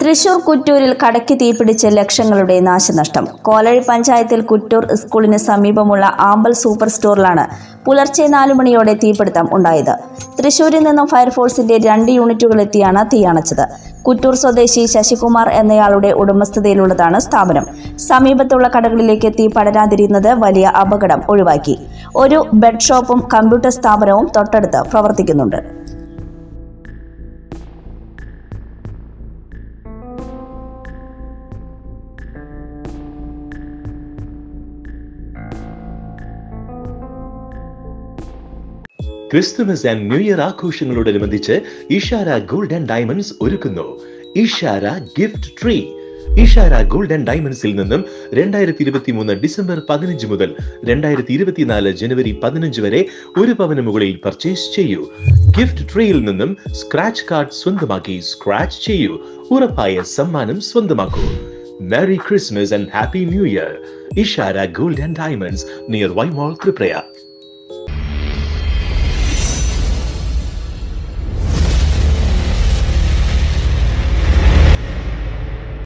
തൃശൂർ കുറ്റൂരിൽ കടയ്ക്ക് തീപിടിച്ച് ലക്ഷങ്ങളുടെ നാശനഷ്ടം കോലഴി പഞ്ചായത്തിൽ കുറ്റൂർ സ്കൂളിന് സമീപമുള്ള ആമ്പൽ സൂപ്പർ സ്റ്റോറിലാണ് പുലർച്ചെ നാലു മണിയോടെ തീപിടുത്തം ഉണ്ടായത് തൃശൂരിൽ നിന്നും ഫയർഫോഴ്സിന്റെ രണ്ട് യൂണിറ്റുകൾ എത്തിയാണ് തീയണച്ചത് കുറ്റൂർ സ്വദേശി ശശികുമാർ എന്നയാളുടെ ഉടമസ്ഥതയിലുള്ളതാണ് സ്ഥാപനം സമീപത്തുള്ള കടകളിലേക്ക് തീ പടരാതിരുന്നത് വലിയ അപകടം ഒഴിവാക്കി ഒരു ബെഡ് ഷോപ്പും കമ്പ്യൂട്ടർ സ്ഥാപനവും തൊട്ടടുത്ത് പ്രവർത്തിക്കുന്നുണ്ട് ക്രിസ്തുമസ് ആൻഡ് ന്യൂ ഇയർ ആഘോഷങ്ങളോടനുബന്ധിച്ച് ഇഷാര ഗോൾഡ് ആൻഡ് ഡയമണ്ട്സ് ഒരുക്കുന്നു Ishara gift tree Ishara gold and ഡയമണ്ട്സിൽ നിന്നും രണ്ടായിരത്തി ഇരുപത്തി മൂന്ന് ഡിസംബർ പതിനഞ്ച് മുതൽ രണ്ടായിരത്തി ഇരുപത്തിനാല് ജനുവരി പതിനഞ്ച് വരെ ഒരു പവന് മുകളിൽ പർച്ചേസ് ചെയ്യൂ ഗിഫ്റ്റ് ട്രീയിൽ നിന്നും സ്ക്രാച്ച് കാർഡ് സ്വന്തമാക്കി സ്ക്രാച്ച് ചെയ്യൂ ഉറപ്പായ സമ്മാനം സ്വന്തമാക്കൂ merry Christmas and happy new year Ishara gold and diamonds near വൈമോൾ ത്രിപ്രയ